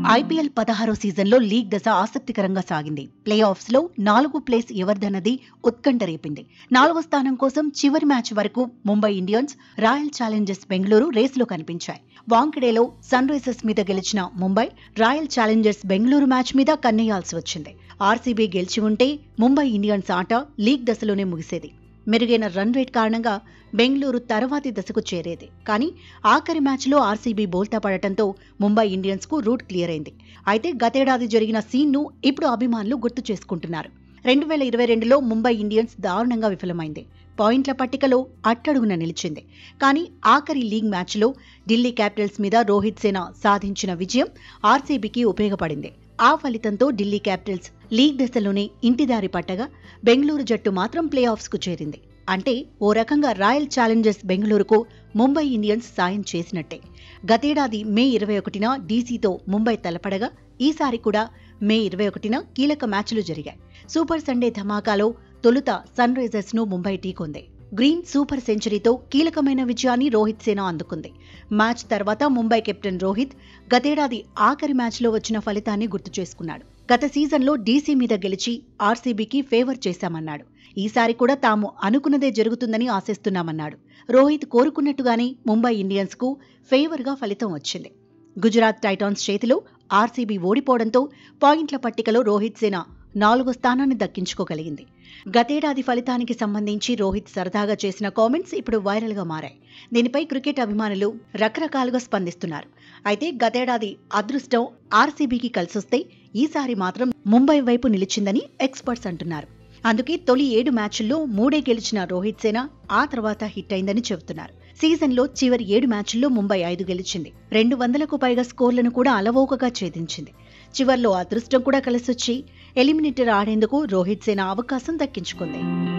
IPL పదహారో సీజన్లో league దశ ఆసక్తికరంగా సాగింది ప్లే ఆఫ్స్ లో నాలుగో ప్లేస్ ఎవరిదన్నది ఉత్కంఠ రేపింది నాలుగో స్థానం కోసం చివరి మ్యాచ్ వరకు Mumbai Indians Royal Challengers Bengaluru రేసులో కనిపించాయి వాంకడేలో సన్ రైజర్స్ మీద గెలిచిన Mumbai Royal Challengers Bengaluru match మీద కన్నేయాల్సి వచ్చింది ఆర్సీబీ గెలిచి ఉంటే ముంబై ఇండియన్స్ ఆట లీగ్ దశలోనే ముగిసేది మెరుగైన రన్ రేట్ కారణంగా బెంగళూరు తర్వాతి దశకు చేరేది కానీ ఆఖరి మ్యాచ్లో ఆర్సీబీ బోల్తా పడటంతో ముంబై ఇండియన్స్ కు రూట్ క్లియర్ అయింది అయితే గతేడాది జరిగిన సీన్ను ఇప్పుడు అభిమానులు గుర్తు చేసుకుంటున్నారు రెండు వేల ఇరవై రెండులో ముంబై ఇండియన్స్ దారుణంగా విఫలమైంది పాయింట్ల పట్టికలో అట్టడుగున నిలిచింది కానీ ఆఖరి లీగ్ మ్యాచ్లో ఢిల్లీ క్యాపిటల్స్ మీద రోహిత్ సేన సాధించిన విజయం ఆర్సీబీకి ఉపయోగపడింది ఆ ఫలితంతో ఢిల్లీ క్యాపిటల్స్ లీగ్ దశలోనే ఇంటిదారి పట్టగా బెంగళూరు జట్టు మాత్రం ప్లే ఆఫ్స్ కు చేరింది అంటే ఓ రకంగా రాయల్ ఛాలెంజర్స్ బెంగళూరుకు ముంబై ఇండియన్స్ సాయం చేసినట్టే గతేడాది మే ఇరవై ఒకటిన డీసీతో ముంబై తలపడగా ఈసారి కూడా మే ఇరవై ఒకటిన కీలక మ్యాచ్లు జరిగాయి సూపర్ సండే ధమాకాలో తొలుత సన్ రైజర్స్ ను ముంబై ఢీకొంది గ్రీన్ సూపర్ సెంచరీతో కీలకమైన విజయాన్ని రోహిత్ సేన అందుకుంది మ్యాచ్ తర్వాత ముంబై కెప్టెన్ రోహిత్ గతేడాది ఆఖరి మ్యాచ్లో వచ్చిన ఫలితాన్ని గుర్తు చేసుకున్నాడు గత సీజన్లో డీసీ మీద గెలిచి ఆర్సీబీకి ఫేవర్ చేశామన్నాడు ఈసారి కూడా తాము అనుకున్నదే జరుగుతుందని ఆశిస్తున్నామన్నాడు రోహిత్ కోరుకున్నట్టుగానే ముంబై ఇండియన్స్ కు ఫేవర్గా ఫలితం వచ్చింది గుజరాత్ టైటాన్స్ చేతిలో ఆర్సీబీ ఓడిపోవడంతో పాయింట్ల పట్టికలో రోహిత్ సేన నాలుగో స్థానాన్ని దక్కించుకోగలిగింది గతేడాది ఫలితానికి సంబంధించి రోహిత్ సరదాగా చేసిన కామెంట్స్ ఇప్పుడు వైరల్ గా మారాయి దీనిపై క్రికెట్ అభిమానులు రకరకాలుగా స్పందిస్తున్నారు అయితే గతేడాది అదృష్టం ఆర్సీబీకి కలిసొస్తే ఈసారి మాత్రం ముంబై వైపు నిలిచిందని ఎక్స్పర్ట్స్ అంటున్నారు అందుకే తొలి ఏడు మ్యాచ్ల్లో మూడే గెలిచిన రోహిత్ సేన ఆ తర్వాత హిట్ అయిందని చెబుతున్నారు సీజన్లో చివరి ఏడు మ్యాచ్ల్లో ముంబై ఐదు గెలిచింది రెండు వందలకు పైగా స్కోర్లను కూడా అలవోకగా ఛేదించింది చివర్లో అదృష్టం కూడా కలిసొచ్చి ఎలిమినేటర్ ఆడేందుకు రోహిత్ సేన అవకాశం దక్కించుకుంది